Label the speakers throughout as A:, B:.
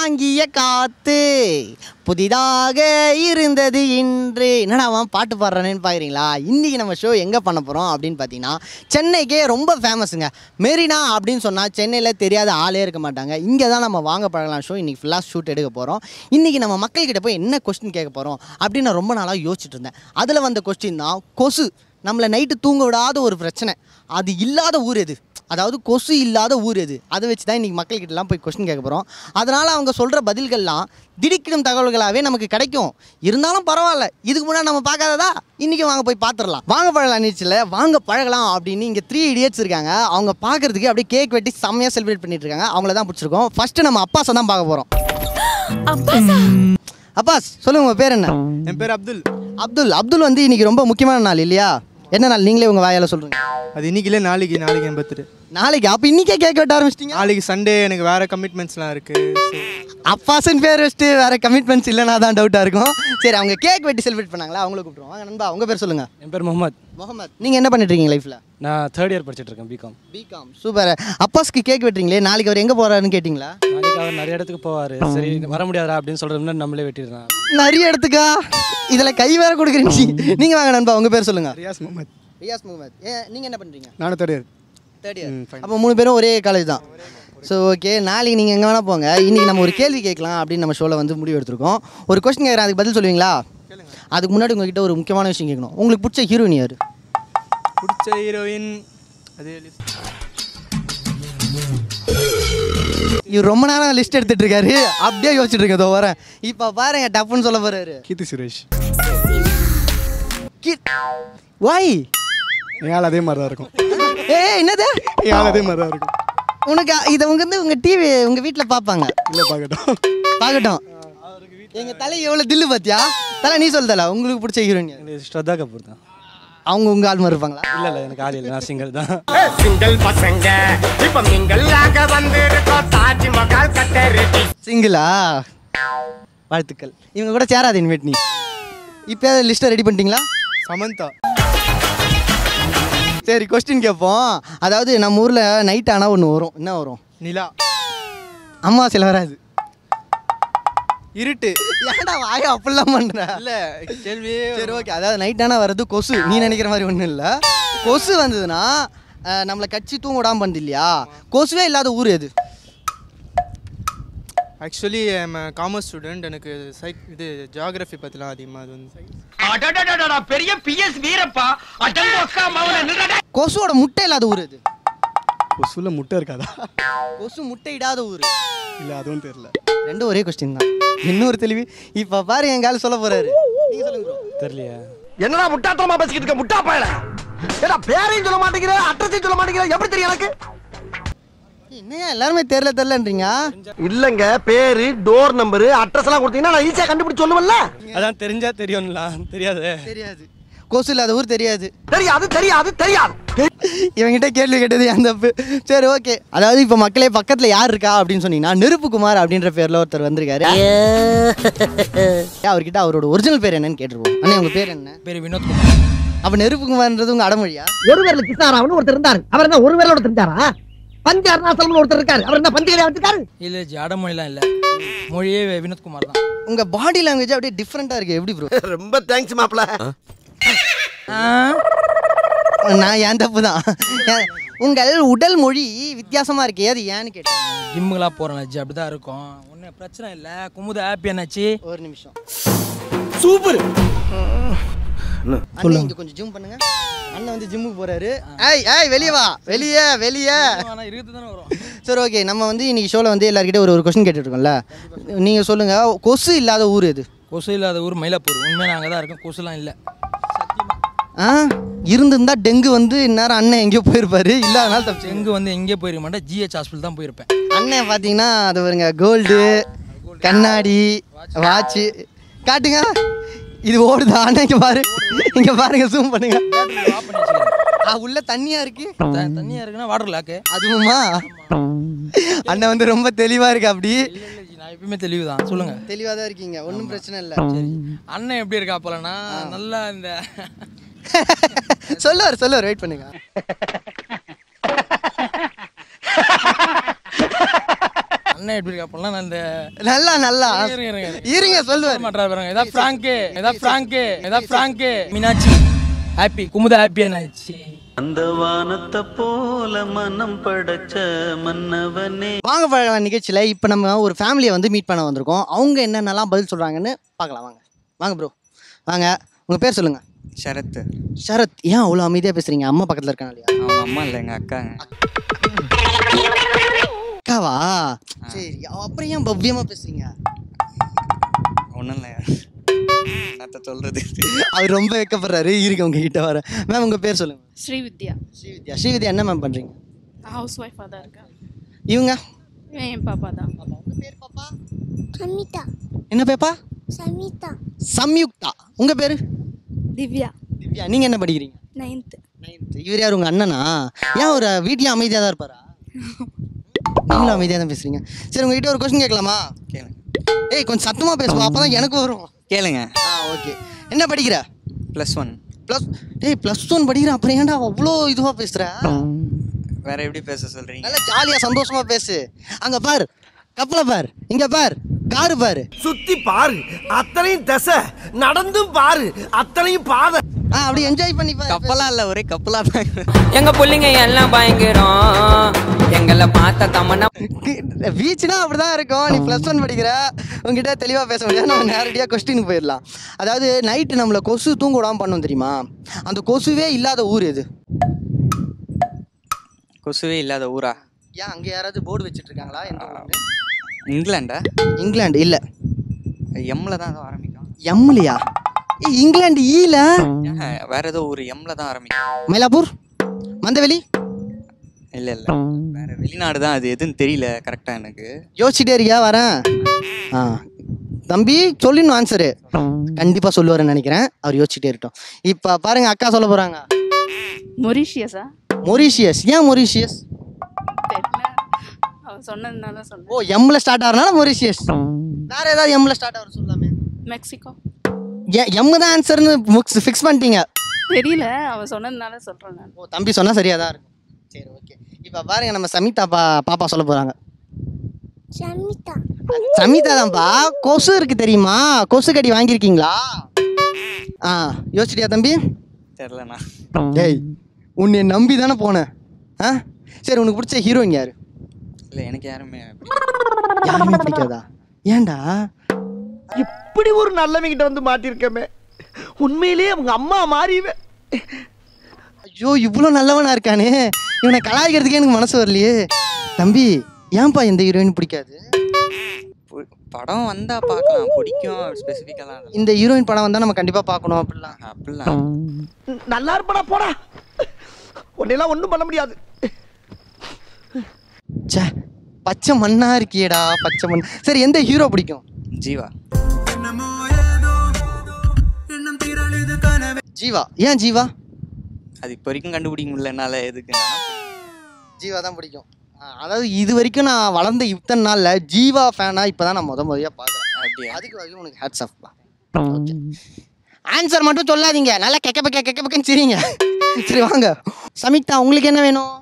A: வாங்கிய காத்து புதிதாக இருந்தது இன்று என்னடா அவன் பாட்டு பாடுறானேன்னு பார்க்குறீங்களா இன்றைக்கி நம்ம ஷோ எங்கே பண்ண போகிறோம் அப்படின்னு பார்த்தீங்கன்னா சென்னைக்கே ரொம்ப ஃபேமஸுங்க மெரினா அப்படின்னு சொன்னால் சென்னையில் தெரியாத ஆளே இருக்க மாட்டாங்க இங்கே தான் நம்ம வாங்க பழகலாம் ஷோ இன்றைக்கி ஃபுல்லாக ஷூட் எடுக்க போகிறோம் இன்றைக்கி நம்ம மக்கள்கிட்ட போய் என்ன கொஸ்டின் கேட்க போகிறோம் அப்படின்னு நான் ரொம்ப நாளாக யோசிச்சுட்டு இருந்தேன் அதில் வந்த கொஸ்டின் தான் கொசு நம்மளை நைட்டு தூங்க விடாத ஒரு பிரச்சனை அது இல்லாத ஊர் எது அதாவது கொசு இல்லாத ஊர் எது அதை வச்சு தான் இன்றைக்கி மக்கள்கிட்டலாம் போய் கொஸ்டின் கேட்க போகிறோம் அதனால் அவங்க சொல்கிற பதில்கள்லாம் திடுக்கிடும் தகவல்களாகவே நமக்கு கிடைக்கும் இருந்தாலும் பரவாயில்ல இதுக்கு முன்னாடி நம்ம பார்க்காததா இன்றைக்கி வாங்க போய் பார்த்துடலாம் வாங்க பழகலாம் நீச்சல் வாங்க பழகலாம் அப்படின்னு இங்கே த்ரீ இடியட்ஸ் இருக்காங்க அவங்க பார்க்கறதுக்கு அப்படியே கேக் வெட்டி செம்மையாக செலிப்ரேட் பண்ணிட்டு இருக்காங்க அவங்கள தான் பிடிச்சிருக்கோம் ஃபஸ்ட்டு நம்ம அப்பாஸை தான் பார்க்க போகிறோம்
B: அப்பாசா
A: அப்பாஸ் சொல்லுங்கள் உங்கள் பேர் என்ன
C: என் பேர் அப்துல்
A: அப்துல் அப்துல் வந்து இன்னைக்கு ரொம்ப முக்கியமான நாள் இல்லையா என்ன நாள் நீங்களே உங்கள் வாயால் சொல்கிறீங்க
C: அது இன்னைக்கு இல்லை நாளைக்கு நாளைக்கு என் பர்த்டே
A: நாளைக்கு அப்போ இன்னைக்கே கேக் வெட்ட ஆரம்பிச்சிட்டிங்க
C: நாளைக்கு சண்டே எனக்கு வேற கமிட்மெண்ட்ஸ்லாம் இருக்கு
A: அப்பாசன் பேர் வச்சுட்டு வேற கமிட்மெண்ட்ஸ் இல்லைனா தான் டவுட்டாக இருக்கும் சரி அவங்க கேக் வெட்டி செலிப்ரேட் பண்ணாங்களா அவங்கள கூப்பிடுவோம் வாங்க நண்பா உங்கள் பேர் சொல்லுங்கள்
D: என் பேர் முகமது
A: முகமது நீங்கள் என்ன பண்ணிட்டு இருக்கீங்க லைஃப்பில்
D: நான் தேர்ட் இயர் படிச்சுட்டு இருக்கேன் பிகாம்
A: பிகாம் சூப்பர் அப்பாஸ்க்கு கேக் வெட்டுறீங்களே நாளைக்கு அவர் எங்கே போகிறாருன்னு கேட்டிங்களா
D: நாளைக்கு அவர் நிறைய இடத்துக்கு போவார் சரி வர முடியாதா அப்படின்னு சொல்கிற முன்னாடி நம்மளே வெட்டிடுறேன்
A: நிறைய இடத்துக்கா இதில் கை வேற கொடுக்குறீங்க நீங்கள் வாங்க நண்பா உங்கள் பேர் சொல்லுங்கள்
C: ரியாஸ் முகமது
A: ரியாஸ் முகமது ஏன் நீங்கள் என்ன பண்ணுறீங்க
C: நானும் தேர்ட் இயர்
A: தேர்ட் இயர் அப்போ மூணு பேரும் ஒரே காலேஜ் தான் ஸோ ஓகே நாளைக்கு நீங்கள் எங்கே வேணால் போங்க இன்றைக்கி நம்ம ஒரு கேள்வி கேட்கலாம் அப்படின்னு நம்ம ஷோவில் வந்து முடிவு எடுத்திருக்கோம் ஒரு கொஸ்டின் கேட்குறேன் அதுக்கு பதில் சொல்லுவீங்களா அதுக்கு முன்னாடி உங்ககிட்ட ஒரு முக்கியமான விஷயம் கேட்கணும் உங்களுக்கு பிடிச்ச ஹீரோயின் யார்
C: பிடிச்ச ஹீரோயின் அது
A: இவர் ரொம்ப நேரம் லிஸ்ட் எடுத்துட்டு இருக்காரு அப்படியே யோசிச்சுட்டு இருக்கேன் இதோ வரேன் இப்போ பாருங்க டப்புன்னு சொல்ல போறாரு
C: கீர்த்தி சுரேஷ்
A: வாய்
C: என் ஆள் அதே மாதிரி தான் இருக்கும்
A: ஏய் என்னது
C: என் ஆள் அதே மாதிரி தான் இருக்கும்
A: உனக்கு இதை உங்க வந்து உங்கள் டிவி உங்கள் வீட்டில் பார்ப்பாங்க
C: இல்லை பார்க்கட்டும்
A: பார்க்கட்டும் எங்கள் தலை எவ்வளோ தில்லு பார்த்தியா தலை நீ சொல் தலை உங்களுக்கு பிடிச்ச ஹீரோயின் யாரு?
D: எனக்கு ஸ்ரத்தா கபூர் தான்
A: அவங்க உங்கள் ஆள் மாதிரி இருப்பாங்களா
D: இல்லை இல்லை எனக்கு ஆள் இல்லை நான் சிங்கிள் தான்
E: சிங்கிள் பசங்க இப்ப மிங்கல்லாக வந்திருக்கோம் தாஜ்மஹால் கட்ட ரெடி
A: சிங்கிளா வாழ்த்துக்கள் இவங்க கூட சேராது இனிமேட் நீ இப்போ லிஸ்ட்டை ரெடி பண்ணிட்டீங்களா
C: சமந்தா
A: சரி கொஸ்டின் கேட்போம் அதாவது நம்ம ஊரில் நைட் ஆனால் ஒன்று வரும் என்ன வரும்
C: நிலா
A: அமாவாசையில் வராது
C: இருட்டு
A: ஏன்டா வாய அப்படிலாம் பண்ணுற
C: இல்லை கேள்வி
A: சரி ஓகே அதாவது நைட் ஆனால் வர்றது கொசு நீ நினைக்கிற மாதிரி ஒன்றும் இல்லை கொசு வந்ததுன்னா அஹ், நம்மளை கட்சி தூங்க விடாம பண்ணுது இல்லையா கொசுவே இல்லாத ஊர் எது
C: ஆக்சுவலி ஐம் காமர்ஸ் ஸ்டூடெண்ட் எனக்கு சைக் இது ஜியாகிரஃபி பற்றிலாம் அதிகமாக அது வந்து
E: பெரிய பிஎஸ் வீரப்பா அடங்கொக்கா மவன
A: கொசுவோட முட்டை இல்லாத ஊர் எது
C: கொசுல முட்டை இருக்காதா
A: கொசு முட்டை இடாத ஊர்
C: இல்லை அதுவும் தெரியல
A: ரெண்டும் ஒரே கொஸ்டின் தான் இன்னொரு தெளிவு இப்போ பாரு என் கால சொல்ல போறாரு நீங்க சொல்லுங்க bro.
D: தெரியலையா
E: என்னடா முட்டாத்தனமா பேசிக்கிட்டு இருக்க முட்டா பயல ஏடா பேரையும் சொல்ல மாட்டேங்கிற அட்ரஸையும் சொல்ல மாட்டேங்கிற எப்படி தெரியும் எனக்கு
A: என்னையா எல்லாருமே தெரியல தெரியலன்றீங்க
E: இல்லங்க பேரு டோர் நம்பர் அட்ரஸ் எல்லாம் கொடுத்தீங்கன்னா நான் ஈஸியா கண்டுபிடிச்சு சொல்லுவேன்ல
D: அதான் தெரிஞ்சா தெரியும்ல தெரியாது
A: தெரியாது கொசு இல்லாத ஊர் தெரியாது
E: தெரியாது தெரியாது தெரியாது
A: இவங்கிட்ட கேள்வி கேட்டது அந்த தப்பு சரி ஓகே அதாவது இப்போ மக்களே பக்கத்தில் யார் இருக்கா அப்படின்னு சொன்னீங்கன்னா நெருப்பு குமார் அப்படின்ற பேரில் ஒருத்தர் வந்திருக்காரு அவர்கிட்ட அவரோட ஒரிஜினல் பேர் என்னன்னு கேட்டுருவோம் அண்ணே உங்க பேர் என்ன
D: பேர் வினோத்குமார்
A: அப்போ நெருப்பு குமார்ன்றது உங்க அடமொழியா
F: ஒரு பேர்ல கிருஷ்ணாராவன் ஒருத்தர் இருந்தாரு அவர் என்ன ஒரு பேர்ல ஒருத்தர் இருந்தாரா பஞ்ச அருணாசலம் ஒருத்தர் இருக்காரு அவர் என்ன பஞ்ச வச்சிருக்காரு
G: இல்லை ஜி அடமொழிலாம் இல்லை மொழியே வினோத்குமார் தான்
A: உங்க பாடி லாங்குவேஜ் அப்படியே டிஃப்ரெண்ட்டாக இருக்கு எப்படி ப்ரோ
E: ரொம்ப தேங்க்ஸ் மாப்ள
A: நான் என் தப்பு தான் உங்கள் உடல் மொழி வித்தியாசமா இருக்கே அது ஏன்னு கேட்டேன்
G: ஜிம்முக்கெல்லாம் போகிறேன் ஜி அப்படி தான் இருக்கும் ஒன்றும் பிரச்சனை இல்லை குமுது ஹாப்பி என்னாச்சு
A: ஒரு நிமிஷம்
G: சூப்பர்
A: அண்ணன் இங்க கொஞ்சம் ஜூம் பண்ணுங்க அண்ணன் வந்து ஜிம்முக்கு போறாரு ஏய் ஏய் வெளியே வா வெளியே வெளியே
G: ஆனால் இருக்குது தானே வரும்
A: சரி ஓகே நம்ம வந்து இன்னைக்கு ஷோவில் வந்து எல்லாருக்கிட்ட ஒரு ஒரு கொஸ்டின் கேட்டுருக்கோம்ல நீங்கள் சொல்லுங்க கொசு இல்லாத ஊர் எது
G: கொசு இல்லாத ஊர் மயிலாப்பூர் உண்மையாக நாங்கள் தான் இருக்கோம் கொசுலாம் இல்லை
A: ஆ இருந்திருந்தா டெங்கு வந்து இந்நேரம் அண்ணன் எங்கேயோ போயிருப்பாரு இல்லாதனால தப்பிச்சு
G: எங்கே வந்து எங்கேயே போயிருக்க மாட்டேன் ஜிஹெச் ஹாஸ்பிட்டல் தான் போயிருப்பேன்
A: அண்ணன் பார்த்தீங்கன்னா அது வருங்க கோல்டு கண்ணாடி வாட்சு காட்டுங்க இது ஓடுதா அண்ணன் இங்கே பாரு இங்கே பாருங்க ஜூம் பண்ணுங்க
G: ஆஃப் பண்ணி வச்சுக்கிறேன்
A: ஆ, உள்ள தண்ணியா இருக்கு
G: த- தண்ணியா இருக்குன்னா வாட்டர் லாக்கு
A: அதுவுமா அண்ணன் வந்து ரொம்ப தெளிவா இருக்கு அப்படி
G: இல்லை இல்லை ஜி நான் எப்பயுமே தெளிவு தான் சொல்லுங்கள்
A: தெளிவாக தான் இருக்கீங்க ஒன்றும் பிரச்சனை இல்லை
G: அண்ணன் எப்படி இருக்கா போலனா நல்லா இந்த
A: சொல்லுவார் சொல்லுவார் வெயிட் பண்ணுங்க
G: அண்ணன் எப்படி இருக்கா அப்பெல்லாம் நான் இந்த
A: நல்லா நல்லா
G: இருங்க, இருங்க, இருங்க.
A: இருங்க சொல்லுவார்
G: மாட்டா பாருங்க ஏதா ஃப்ராங்கு ஏதா ஃப்ராங்கு ஏதா ஃப்ராங்கு மீனாட்சி ஹாப்பி குமுத ஹாப்பியான ஆச்சு
B: அந்த வானத்தை போல மனம் படைச்ச மன்னவனே
A: வாங்க பழம் நிகழ்ச்சியில் இப்போ நம்ம ஒரு ஃபேமிலியை வந்து மீட் பண்ண வந்திருக்கோம் அவங்க என்னென்னலாம் பதில் சொல்கிறாங்கன்னு பார்க்கலாம் வாங்க வாங்க ப்ரோ வாங்க உங்கள் பேர் சொல்லுங்கள்
H: சரத்து
A: சரத் ஏன் அவ்வளோ அமைதியாக பேசுகிறீங்க அம்மா பக்கத்தில் இருக்காங்க இல்லையா
H: அவங்க அம்மா இல்லை எங்கள் அக்காங்க
A: அக்காவா சரி அப்புறம் ஏன் பவ்யமாக பேசுகிறீங்க
H: ஒன்றும் இல்லை என்னத்த சொல்கிறது
A: அவர் ரொம்ப வைக்கப்படுறாரு இருக்கு உங்ககிட்ட வர மேம் உங்கள் பேர் சொல்லுங்கள்
I: ஸ்ரீவித்யா
A: ஸ்ரீவித்யா ஸ்ரீவித்யா என்ன மேம் பண்ணுறீங்க
I: ஹவுஸ் ஒய்ஃபாக தான் இருக்கேன்
A: இவங்க
I: இவன் என் பாப்பா தான்
J: சமிதா
A: என்ன பேப்பா
J: சமிதா
A: சம்யுக்தா உங்கள் பேர்
J: திவ்யா
A: திவ்யா நீங்கள் என்ன படிக்கிறீங்க
J: நைன்த்து
A: நைன்த்து இவர் யார் உங்கள் அண்ணனா ஏன் ஒரு வீட்லேயும் அமைதியாக தான் இருப்பாரா நீங்களும் அமைதியாக தான் பேசுகிறீங்க சரி உங்ககிட்ட ஒரு கொஸ்டின் கேட்கலாமா
H: கேளுங்க
A: ஏய் கொஞ்சம் சத்தமாக பேசுவோம் அப்போ தான் எனக்கு வரும்
H: கேளுங்க
A: ஆ ஓகே என்ன படிக்கிற
H: ப்ளஸ் ஒன்
A: ப்ளஸ் டேய் ப்ளஸ் ஒன் படிக்கிற அப்புறம் ஏன்டா அவ்வளோ இதுவாக பேசுகிற
H: வேற எப்படி பேச சொல்கிறீங்க
A: நல்லா ஜாலியாக சந்தோஷமாக பேசு அங்கே பார் கப்பலை பார் இங்கே பார் காரு பாரு
E: சுத்தி பாரு அத்தனையும் தசை நடந்தும் பாரு அத்தனையும் பாதை
A: ஆ அப்படி என்ஜாய் பண்ணி பாரு
H: கப்பலா இல்லை ஒரே கப்பலா தான்
K: எங்க புள்ளைங்க எல்லாம் பயங்கரம் எங்களை பார்த்த தமன்னா
A: பீச்னா அப்படிதான் இருக்கும் நீ ப்ளஸ் ஒன் படிக்கிற உங்ககிட்ட தெளிவாக பேச முடியாது நம்ம நேரடியாக கொஸ்டினுக்கு போயிடலாம் அதாவது நைட்டு நம்மளை கொசு தூங்க விடாம பண்ணோம் தெரியுமா அந்த கொசுவே இல்லாத ஊர் எது
H: கொசுவே இல்லாத ஊரா
A: ஏன் அங்கே யாராவது போர்டு வச்சுட்டு இருக்காங்களா எந்த ஊர்னு?
H: இங்கிலாண்டா
A: இங்கிலாந்து இல்லை
H: எம்ல தான் ஏதோ ஆரம்பிக்கும்
A: எம்லையா ஏ இங்கிலாந்து ஈல
H: ஏன், வேற ஏதோ ஊர் எம்ல தான் ஆரம்பிக்கும்
A: மயிலாப்பூர் மந்தவெளி
H: இல்லை இல்லை வேற வெளிநாடு தான் அது எதுன்னு தெரியல கரெக்டாக எனக்கு
A: யோசிச்சுட்டே இருக்கியா வரேன் ஆ தம்பி சொல்லிடணும் ஆன்சரு கண்டிப்பாக சொல்லுவாருன்னு நினைக்கிறேன் அவர் யோசிச்சுட்டே இருக்கட்டும் இப்போ பாருங்க அக்கா சொல்ல போகிறாங்க
I: மொரிஷியஸா
A: மொரீஷியஸ் ஏன் மொரீஷியஸ்
I: தெரியல அவன் சொன்னதுனால சொன்னேன்
A: ஓ எம்ல ஸ்டார்ட் ஆகிறனால மொரீஷியஸ் வேற ஏதாவது எம்ல ஸ்டார்ட் ஆகிற சொல்லாமே
I: மெக்சிகோ
A: எம் தான் ஆன்சர்னு ஃபிக்ஸ் பண்ணிட்டீங்க
I: தெரியல அவன் சொன்னதுனால சொல்கிறேன் நான்
A: ஓ தம்பி சொன்னா சரியா தான் இருக்கும் சரி ஓகே இப்போ பாருங்க நம்ம சமிதா பா பாப்பா சொல்ல போறாங்க
J: சமிதா
A: சமிதா தான்ப்பா கொசு இருக்கு தெரியுமா கொசு கடி வாங்கியிருக்கீங்களா ஆ யோசிச்சிட்டியா தம்பி
H: தெரிலண்ணா
A: டேய் உன்னை நம்பி தானே போனேன் ஆ சரி உனக்கு பிடிச்ச ஹீரோயின் யாரு
H: இல்லை எனக்கு யாருமே
A: யாருமே பிடிக்காதா ஏன்டா
E: இப்படி ஒரு நல்லவங்கிட்ட வந்து மாட்டிருக்கமே உண்மையிலேயே அவங்க அம்மா மாறிவே
A: ஐயோ இவ்வளோ நல்லவனா இருக்கானே இவனை கலாய்க்கிறதுக்கே எனக்கு மனசு வரலையே தம்பி ஏன்பா இந்த ஹீரோயின் பிடிக்காது
H: பு- படம் வந்தா பார்க்கலாம் பிடிக்கும் ஸ்பெசிஃபிக்கெல்லாம் இல்லை
A: இந்த ஹீரோயின் படம் வந்தால் நம்ம கண்டிப்பாக பார்க்கணும் அப்படிலாம்
H: அப்படிலாம்
E: நல்லா இருப்படா போடா உன்னையெல்லாம் ஒண்ணும் பண்ண முடியாது
A: ச்சே பச்சை மண்ணா இருக்கியேடா பச்சை மண் சரி எந்த ஹீரோ பிடிக்கும்
H: ஜீவா
A: ஜீவா ஏன் ஜீவா
H: அது இப்போ வரைக்கும் கண்டுபிடிக்க முடியல என்னால் எதுக்கு
A: ஜீவா தான் பிடிக்கும் ஆ, அதாவது இது வரைக்கும் நான் வளர்ந்த இத்தனை நாளில் ஜீவா ஃபேனாக இப்போ தான் நான் முத முறையாக பார்க்குறேன்
H: அப்படியா
A: அதுக்கு வரைக்கும் உனக்கு ஹேட்ஸ் ஆஃப் ஓகே ஆன்சர் மட்டும் சொல்லாதீங்க நல்லா கெக்க பக்க கெக்க பக்கன்னு சரிங்க சரி வாங்க சமிக்தா உங்களுக்கு என்ன வேணும்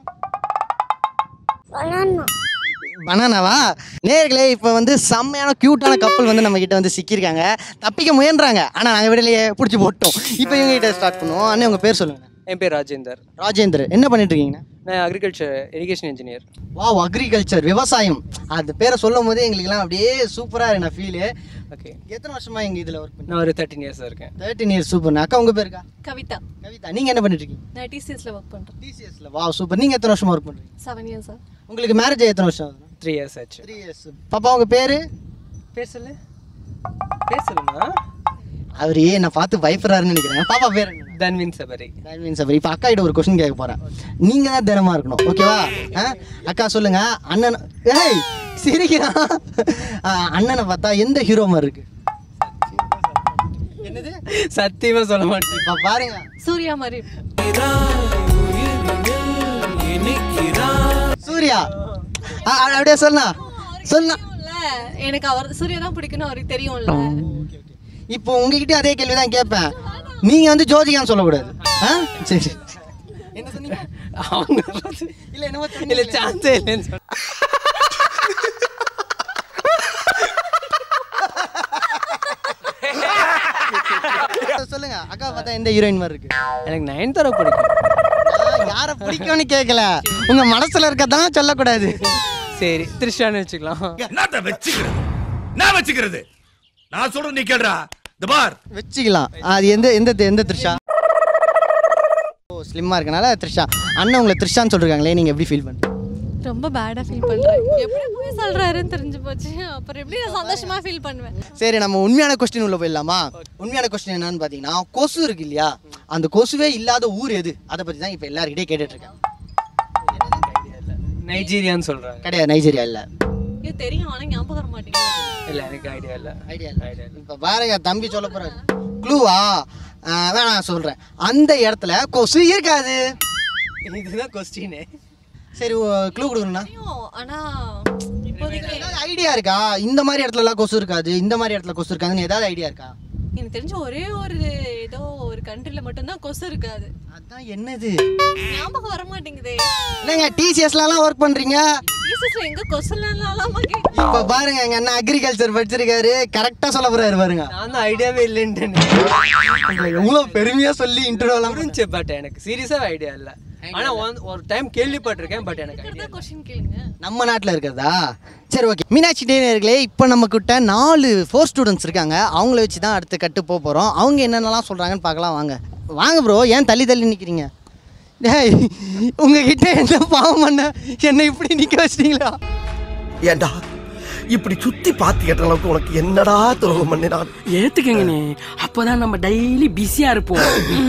J: பனானா
A: பனானாவா நேர்களே இப்போ வந்து செம்மையான க்யூட்டான கப்பல் வந்து நம்ம கிட்ட வந்து சிக்கியிருக்காங்க தப்பிக்க முயன்றாங்க ஆனால் நாங்கள் விடலையே பிடிச்சி போட்டோம் இப்போ இவங்க கிட்ட ஸ்டார்ட் பண்ணுவோம் அண்ணே உங்கள் பேர் சொல்லுங்க
D: என் பேர் ராஜேந்தர்
A: ராஜேந்தர் என்ன பண்ணிட்டு இருக்கீங்கண்ணா
D: நான் agriculture irrigation engineer
A: wow agriculture விவசாயம் அது பேரை சொல்லும் போதே எங்களுக்குலாம் அப்படியே சூப்பராக இருக்கு ஃபீலு
D: ஓகே
A: எத்தனை வருஷமா எங்கள் இதில் ஒர்க் பண்ணி
D: நான் ஒரு தேர்ட்டின் இயர்ஸ் இருக்கேன்
A: தேர்ட்டின் இயர்ஸ் சூப்பர் அக்கா உங்கள் பேருக்கா
J: கவிதா
A: கவிதா நீங்கள் என்ன பண்ணிட்டு இருக்கீங்க
J: நான் டிசிஎஸ்ல ஒர்க் பண்றேன்
A: டிசிஎஸ்ல வாவ் சூப்பர் நீங்கள் எத்தனை வருஷமா ஒர்க் பண்ணுறீங்க
J: செவன் இயர்ஸா
A: உங்களுக்கு மேரேஜ் எத்தனை வருஷம் ஆகுது
D: த்ரீ இயர்ஸ் ஆச்சு
A: த்ரீ இயர்ஸ் பாப்பா உங்கள் பேர்
D: பேர் சொல்லு பேர் சொல்லுமா
A: அவர் ஏன் நான் பார்த்து பயப்படுறாருன்னு நினைக்கிறேன் பாப்பா பேர் என்ன
D: தன்வின் சபரி
A: மீன் சபரி இப்போ அக்கா கிட்ட ஒரு கொஸ்டின் கேட்க போறேன் நீங்க தான் தினமா இருக்கணும் ஓகேவா ஆ? அக்கா சொல்லுங்க அண்ணன் ஏய் சிரிக்கிறான் ஆ, அண்ணனை பார்த்தா எந்த ஹீரோ மாதிரி இருக்கு என்னது
D: சத்தியமா சொல்ல மாட்டேன்
A: இப்போ பாருங்க
J: சூர்யா மாதிரி
A: சூர்யா ஆ, ஆ, அப்படியே சொல்லா சொல்லா
J: எனக்கு அவர் சூர்யா தான் பிடிக்கும்னு அவருக்கு தெரியும்ல
A: இப்போ உங்ககிட்ட அதே கேள்வி தான் கேட்பேன் நீங்க வந்து ஜோதிகான்னு சொல்லக்கூடாது ஆ சரி சரி. என்ன சொன்னீங்க
D: அவங்க
A: இல்ல என்னமோ
D: இல்லை சான்ஸே இல்லைன்னு சொன்னேன்
A: சொல்லுங்க அக்கா பார்த்தா எந்த ஹீரோயின் மாதிரி இருக்கு
G: எனக்கு நயன்தாரா பிடிக்கும்
A: நான் யாரை பிடிக்கும்னு கேட்கல உங்க மனசுல இருக்கதான் சொல்லக்கூடாது
G: சரி த்ரிஷான்னு வச்சுக்கலாம்
L: என்னத்த வச்சுக்கிறது நான் வச்சுக்கிறது நான் சொல்றது நீ கேடுறா இந்த பார்
A: வச்சுக்கலாம் அது எந்த எந்த எந்த த்ரிஷா ஓ ஸ்லிம்மா இருக்கனால த்ரிஷா அண்ணன் உங்களை த்ரிஷான்னு சொல்றாங்களே நீங்க எப்படி ஃபீல் பண்ணுறீங்க
J: ரொம்ப பேடா ஃபீல் பண்றேன் எப்படி போய் சொல்றாருன்னு தெரிஞ்சு போச்சு அப்புறம் எப்படி நான் சந்தோஷமா ஃபீல் பண்ணுவேன்
A: சரி நம்ம உண்மையான கொஸ்டின் உள்ள போயிடலாமா உண்மையான கொஸ்டின் என்னன்னு பார்த்தீங்கன்னா கொசு இருக்கு இல்லையா அந்த கொசுவே இல்லாத ஊர் எது அதை பற்றி தான் இப்போ எல்லாருக்கிட்டே கேட்டுட்டு இருக்கேன்
G: நைஜீரியான்னு சொல்றாங்க
A: கிடையாது நைஜீரியா இல்லை
J: இது தெரியும் ஆனா ஞாபகம் வர மாட்டேங்குது
G: இல்ல எனக்கு ஐடியா இல்ல
A: ஐடியா இல்லை இப்போ பாருங்க தம்பி சொல்ல போறாரு க்ளூவா வேணாம் சொல்கிறேன் அந்த இடத்துல கொசு இருக்காது
G: இதுதான் கொஸ்டினே
A: சரி க்ளூ கொடுங்கண்ணா
J: தெரியும் ஆனா இப்போதைக்கு
A: ஏதாவது ஐடியா இருக்கா இந்த மாதிரி இடத்துல எல்லாம் கொசு இருக்காது இந்த மாதிரி இடத்துல கொசு இருக்காதுன்னு ஏதாவது ஐடியா இருக்கா
J: எனக்கு தெரிஞ்ச ஒரே ஒரு ஏதோ ஒரு கண்ட்ரில மட்டும்தான் கொசு இருக்காது
A: அதான் என்னது
J: ஞாபகம் வர மாட்டேங்குதே
A: என்னங்க டிசிஎஸ்லாம் ஒர்க் பண்றீங்க
J: ஈசஸ்ல எங்க கொசுலாம்
A: இப்ப பாருங்க எங்க அண்ணா அக்ரிகல்ச்சர் படிச்சிருக்காரு கரெக்டா சொல்ல போறாரு பாருங்க
G: நான் தான் ஐடியாவே இல்லைன்ட்டு
A: எவ்வளவு பெருமையா சொல்லி இன்டர்வியூலாம்
G: புரிஞ்சு பட் எனக்கு சீரியஸா ஐடியா இல்ல ஆனா one- ஒரு டைம் கேள்விப்பட்டிருக்கேன் பட் எனக்கு ஐடியா
J: கொஸ்டின் கேளுங்க
A: நம்ம நாட்டில் இருக்கிறதா சரி ஓகே மீனாட்சி நேயர்களே இப்போ நம்ம கிட்ட நாலு ஃபோர் ஸ்டூடெண்ட்ஸ் இருக்காங்க அவங்கள வச்சு தான் அடுத்த கட்டு போக போகிறோம் அவங்க என்னென்னலாம் சொல்கிறாங்கன்னு பார்க்கலாம் வாங்க வாங்க ப்ரோ ஏன் தள்ளி தள்ளி நிற்கிறீங்க டேய் உங்ககிட்ட என்ன பாவம் பண்ண என்னை இப்படி நிற்க வச்சிட்டீங்களா
E: ஏண்டா இப்படி சுத்தி பாத்து கேட்ட அளவுக்கு உனக்கு என்னடா துரோகம் பண்ணினான்
M: ஏத்துக்கங்க நீ அப்பதான் நம்ம டெய்லி பிஸியா இருப்போம்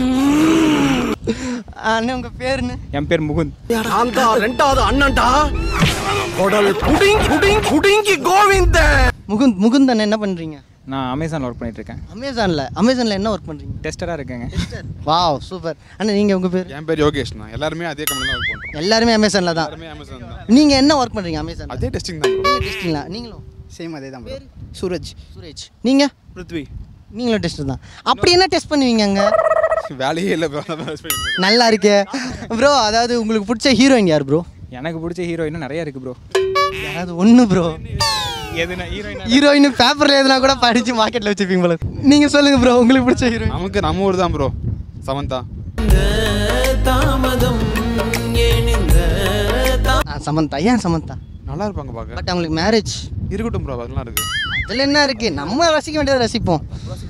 A: அண்ணன் உங்கள் பேருன்னு
D: என் பேர் முகுந்த்
E: நான் தான் ரெண்டாவது அண்ணன்டா குடல் குடிங் குடிங் குடிங்கி கோவிந்த
A: முகுந்த் முகுந்தன் என்ன பண்ணுறீங்க
D: நான் அமேசானில் ஒர்க் பண்ணிட்டு இருக்கேன்
A: அமேசானில் அமேசானில் என்ன ஒர்க் பண்ணுறீங்க
D: டெஸ்டராக இருக்கேங்க
A: வாவ் சூப்பர் அண்ணா நீங்கள் உங்கள் பேர்
N: என் பேர் யோகேஷ் தான் எல்லாருமே அதே கம்பெனி தான் ஒர்க் பண்ணுறோம்
A: எல்லாருமே அமேசானில் தான்
N: எல்லாருமே அமேசான் தான்
A: நீங்கள் என்ன ஒர்க் பண்ணுறீங்க அமேசான்
N: அதே டெஸ்டிங் தான் bro.
A: நீங்கள் டெஸ்டிங்களா நீங்களும்
O: சேம் அதே தான் சூரஜ்
A: சுரேஷ் நீங்கள்
N: பிருத்வி
A: நீங்களும் டெஸ்ட் தான் அப்படி என்ன டெஸ்ட் பண்ணுவீங்க அங்க
N: வேலையே இல்லை bro. அதான் test பண்ணிட்டு இருக்கேன்.
A: நல்லா இருக்கே ப்ரோ அதாவது உங்களுக்கு பிடிச்ச ஹீரோயின் யார் ப்ரோ
D: எனக்கு பிடிச்ச ஹீரோயின் நிறைய இருக்கு ப்ரோ
A: யாராவது ஒன்று ப்ரோ
D: எதுனா ஹீரோயின்
A: ஹீரோயின் பேப்பர்ல எதுனா கூட படிச்சு மார்க்கெட்ல வச்சிருப்பீங்க போல நீங்க சொல்லுங்க ப்ரோ உங்களுக்கு பிடிச்ச ஹீரோயின்
N: நமக்கு நம்ம ஊர் தான் ப்ரோ சமந்தா
B: தாமதம் ஏன் இந்த
A: சமந்தா ஏன் சமந்தா
N: நல்லா இருப்பாங்க பார்க்க
A: பட் அவங்களுக்கு மேரேஜ்
N: இருக்கட்டும் ப்ரோ அதெல்லாம் இருக்கு
A: அதுல என்ன இருக்கு நம்ம ரசிக்க வேண்டியதை ரசிப்போம்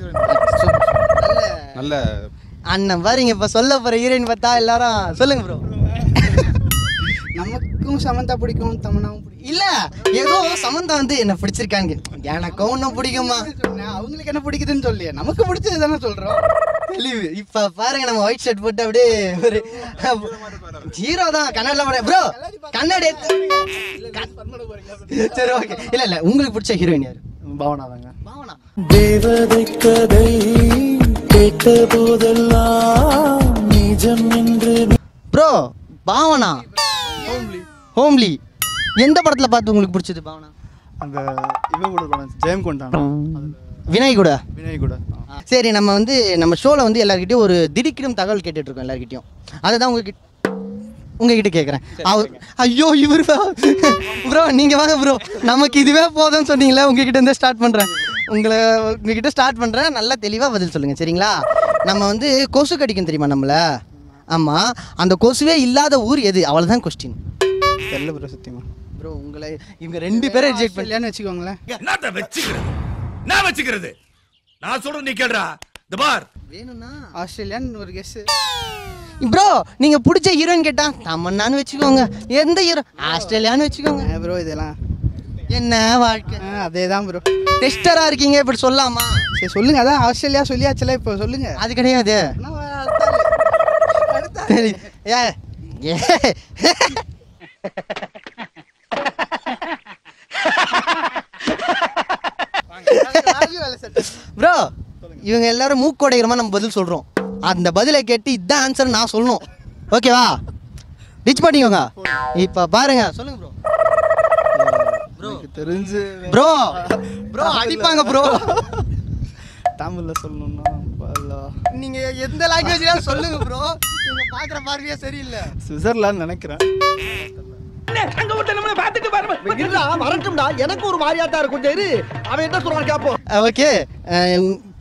N: நல்ல
A: அண்ணன் பாருங்க இப்ப சொல்ல போற ஹீரோயின் பார்த்தா எல்லாரும் சொல்லுங்க ப்ரோ
O: நமக்கும் சமந்தா பிடிக்கும் தமனாவும் பிடிக்கும்
A: இல்ல ஏதோ சமந்தா வந்து என்ன பிடிச்சிருக்காங்க எனக்கும் ஒன்றும் பிடிக்குமா
O: சொன்னேன் அவங்களுக்கு என்ன பிடிக்குதுன்னு சொல்லியே நமக்கு பிடிச்சது தானே சொல்றோம்
A: தெளிவு இப்ப பாருங்க நம்ம ஒயிட் ஷர்ட் போட்டு அப்படியே ஒரு ஹீரோ தான் கன்னடில் போட ப்ரோ கன்னடி சரி ஓகே இல்ல இல்ல உங்களுக்கு பிடிச்ச ஹீரோயின் யாரு
O: பாவனா தாங்க
A: பாவனா
B: தேவதை கதை கேட்ட போதெல்லாம் நிஜம் என்று
A: ப்ரோ பாவனா ஹோம்லி எந்த படத்துல பார்த்து உங்களுக்கு பிடிச்சது பாவனா
O: அந்த இவ கூட படம் ஜெயம் கொண்டான்
A: வினய் கூட
O: வினய் கூட
A: சரி நம்ம வந்து நம்ம ஷோவில் வந்து எல்லாருக்கிட்டையும் ஒரு திடுக்கிடும் தகவல் கேட்டுட்டு இருக்கோம் எல்லாருக்கிட்டையும் அதை தான் உங்ககிட்ட உங்ககிட்ட கேட்குறேன் அவர் ஐயோ இவர் ப்ரோ நீங்கள் வாங்க ப்ரோ நமக்கு இதுவே போதும்னு சொன்னீங்களே உங்ககிட்ட இருந்தே ஸ்டார்ட் பண்ணுறேன் உங்களை உங்ககிட்ட ஸ்டார்ட் பண்ணுறேன் நல்லா தெளிவாக பதில் சொல்லுங்கள் சரிங்களா நம்ம வந்து கொசு கடிக்கும் தெரியுமா நம்மள ஆமாம் அந்த கொசுவே இல்லாத ஊர் எது அவ்வளோதான் கொஸ்டின்
O: தெரியல ப்ரோ சத்தியமா
A: ப்ரோ உங்களை இவங்க ரெண்டு பேரும் ரிஜெக்ட் பண்ணி
O: இல்லையான்னு வச்சுக்கோங்களேன்
L: என்னத்த வச்சுக்கிறது நான் வச்சுக்கிறது நான் சொல்றது நீ கேடுறா இந்த பார்
A: வேணும்னா
O: ஆஸ்திரேலியான்னு ஒரு கெஸ்
A: ப்ரோ நீங்க பிடிச்ச ஹீரோயின் கேட்டா தமன்னான்னு வச்சுக்கோங்க எந்த ஹீரோ ஆஸ்திரேலியான்னு வச்சுக்கோங்க
O: ப்ரோ இதெல்லாம்
A: என்ன வாழ்க்கை
O: அதே தான் ப்ரோ
A: டெஸ்டரா இருக்கீங்க இப்படி சொல்லாமா
O: சரி சொல்லுங்க அதான் ஆஸ்திரேலியா சொல்லியாச்சுல இப்போ சொல்லுங்க
A: அது கிடையாது சரி ஏ ஏ ப்ரோ இவங்க எல்லாரும் மூக்கோடைகிற மாதிரி நம்ம பதில் சொல்றோம் அந்த பதிலை கேட்டு இதான் ஆன்சர் நான் சொல்லணும் ஓகேவா டிச் பண்ணிக்கோங்க இப்போ பாருங்க சொல்லுங்க ப்ரோ
O: எனக்கு தெரிஞ்சு
A: ப்ரோ ப்ரோ அடிப்பாங்க ப்ரோ
O: தமிழ்ல சொல்லணும்னா பல்லா.
A: நீங்க எந்த லாங்குவேஜ்லயும் சொல்லுங்க ப்ரோ இவங்க பாக்குற பார்வையே சரியில்லை
O: சுவிட்சர்லாந்து நினைக்கிறேன்
E: அங்க விட்டு நம்மள பாத்துட்டு பாரு இல்ல வரட்டும்டா எனக்கு ஒரு மாதிரியா தான் இருக்கும் இரு அவன் என்ன சொல்றான் கேப்போம்
A: ஓகே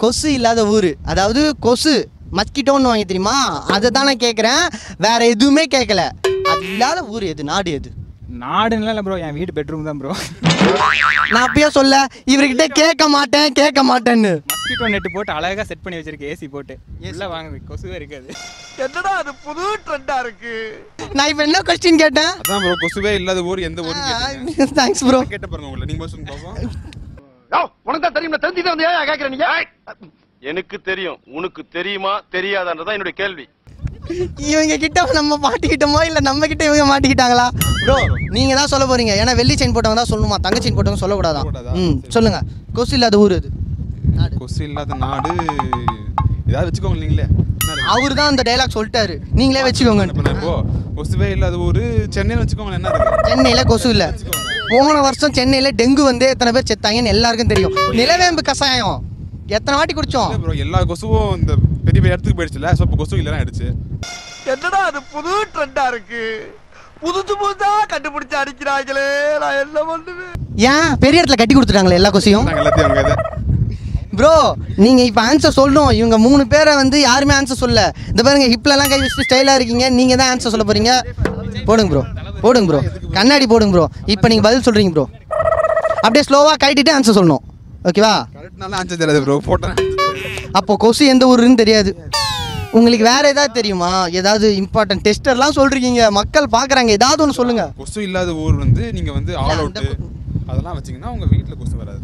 A: கொசு இல்லாத ஊர் அதாவது கொசு மஸ்கிட்டோன்னு வாங்கி தெரியுமா அதை தான் நான் கேட்குறேன் வேற எதுவுமே கேட்கல அது இல்லாத ஊர் எது நாடு எது
P: நாடுன்னு இல்லை ப்ரோ என் வீடு பெட்ரூம் தான் ப்ரோ
A: நான் அப்பயே சொல்ல இவர்கிட்ட கேட்க மாட்டேன் கேட்க மாட்டேன்னு
P: மஸ்கிட்டோ நெட் போட்டு அழகா செட் பண்ணி வச்சிருக்கு ஏசி போட்டு உள்ள வாங்க கொசுவே இருக்காது
E: என்னடா அது புது ட்ரெண்டா இருக்கு
A: நான் இப்போ என்ன கொஸ்டின் கேட்டேன்
N: அதான் ப்ரோ கொசுவே இல்லாத ஊர் எந்த ஊர்
A: தேங்க்ஸ் ப்ரோ
N: கேட்ட பாருங்க உங்களை நீங்க சொல்லுங்க பாப்போம்
E: உனக்கு தான் தெரியும் தெரிஞ்சுட்டு வந்து ஏன் கேட்கற நீங்க
Q: எனக்கு தெரியும் உனக்கு தெரியுமா தெரியாதான்றதான் என்னுடைய கேள்வி
A: இவங்க கிட்ட நம்ம மாட்டிக்கிட்டோமோ இல்ல நம்ம கிட்ட இவங்க மாட்டிக்கிட்டாங்களா ப்ரோ நீங்க தான் சொல்ல போறீங்க ஏன்னா வெள்ளி செயின் போட்டவங்க தான் சொல்லணுமா தங்க செயின் போட்டவங்க சொல்லக்கூடாதா ம் சொல்லுங்க கொசு இல்லாத ஊர் இது
N: கொசு இல்லாத நாடு ஏதாவது வச்சுக்கோங்க நீங்களே
A: அவர் தான் அந்த டைலாக் சொல்லிட்டாரு நீங்களே வச்சுக்கோங்க
N: இப்போ கொசுவே இல்லாத ஊர் சென்னைன்னு வச்சுக்கோங்க என்ன இருக்கு
A: சென்னையில கொசு இல்ல போன வருஷம் சென்னையில டெங்கு வந்து எத்தனை பேர் செத்தாங்கன்னு எல்லாருக்கும் தெரியும் நிலவேம்பு கஷாயம் எத்தனை வாட்டி குடிச்சோம்
N: ப்ரோ எல்லா கொசுவும் இந்த பெரிய பெரிய இடத்துக்கு போயிடுச்சுல ஸோ இப்போ கொசு இல்லைனா ஆயிடுச்சு
E: என்னடா அது புது ட்ரெண்டா இருக்கு புதுசு புதுசா கண்டுபிடிச்சு அடிக்கிறாங்களே நான் என்ன பண்ணுவேன்
A: ஏன் பெரிய இடத்துல கட்டி கொடுத்துட்டாங்களே எல்லா கொசையும்
N: எல்லாத்தையும் அவங்க இதை
A: ப்ரோ நீங்க இப்ப ஆன்சர் சொல்லணும் இவங்க மூணு பேரை வந்து யாருமே ஆன்சர் சொல்ல இந்த பாருங்க ஹிப்ல எல்லாம் கை வச்சு ஸ்டைலா இருக்கீங்க நீங்க தான் ஆன்சர் சொல்ல போறீங்க போடுங்க ப்ரோ போடுங்க ப்ரோ கண்ணாடி போடுங்க ப்ரோ இப்போ நீங்க பதில் சொல்றீங்க ப்ரோ அப்படியே ஸ்லோவா கைட்டிட்டு ஆன்சர் சொல்லணும் ஓகேவா
N: கரெக்ட்னால ஆன்சர் தெரியாது ப்ரோ போட்டேன்
A: அப்போ கொசு எந்த ஊருன்னு தெரியாது உங்களுக்கு வேற ஏதாவது தெரியுமா ஏதாவது இம்பார்ட்டன்ட் டெஸ்டர்லாம் சொல்றீங்க மக்கள் பாக்குறாங்க ஏதாவது ஒன்று சொல்லுங்க
N: கொசு இல்லாத ஊர் வந்து நீங்க வந்து ஆல் அவுட் அதெல்லாம் வச்சீங்கன்னா உங்க வீட்ல கொசு வராது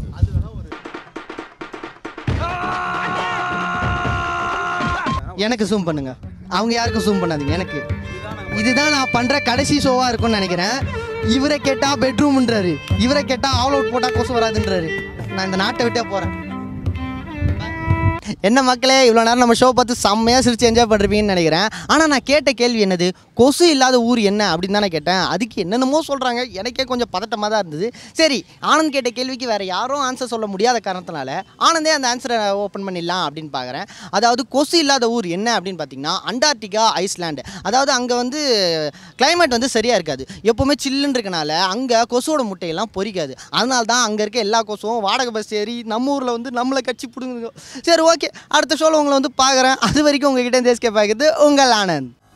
A: எனக்கு ஜூம் பண்ணுங்க அவங்க யாருக்கும் ஜூம் பண்ணாதீங்க எனக்கு இதுதான் நான் பண்ற கடைசி ஷோவா இருக்கும்னு நினைக்கிறேன் இவரை கேட்டா பெட்ரூம்ன்றாரு இவரை கேட்டா ஆல் அவுட் போட்டா கொசு வராதுன்றாரு நான் இந்த நாட்டை விட்டே போறேன் என்ன மக்களே இவ்வளோ நேரம் நம்ம ஷோ பார்த்து செம்மையாக சிரிச்சு என்ஜாய் பண்ணுறீங்கன்னு நினைக்கிறேன் ஆனால் நான் கேட்ட கேள்வி என்னது கொசு இல்லாத ஊர் என்ன அப்படின்னு தானே கேட்டேன் அதுக்கு என்னென்னமோ சொல்கிறாங்க எனக்கே கொஞ்சம் பதட்டமாக தான் இருந்தது சரி ஆனந்த் கேட்ட கேள்விக்கு வேறு யாரும் ஆன்சர் சொல்ல முடியாத காரணத்தினால ஆனந்தே அந்த ஆன்சரை ஓப்பன் பண்ணிடலாம் அப்படின்னு பார்க்குறேன் அதாவது கொசு இல்லாத ஊர் என்ன அப்படின்னு பார்த்தீங்கன்னா அண்டார்டிகா ஐஸ்லாண்டு அதாவது அங்கே வந்து climate வந்து சரியாக இருக்காது எப்போவுமே சில்லுன்னு இருக்கனால அங்கே கொசுவோட முட்டையெல்லாம் பொரிக்காது அதனால தான் அங்கே இருக்க எல்லா கொசுவும் வாடகை பஸ் ஏறி நம்ம ஊரில் வந்து நம்மளை கட்சி பிடுங்குங்க சரி ஓகே அடுத்த ஷோவில் உங்களை வந்து பார்க்குறேன் அது வரைக்கும் உங்ககிட்ட இருந்து எஸ்கேப் ஆகிறது உங்கள் ஆனந்த்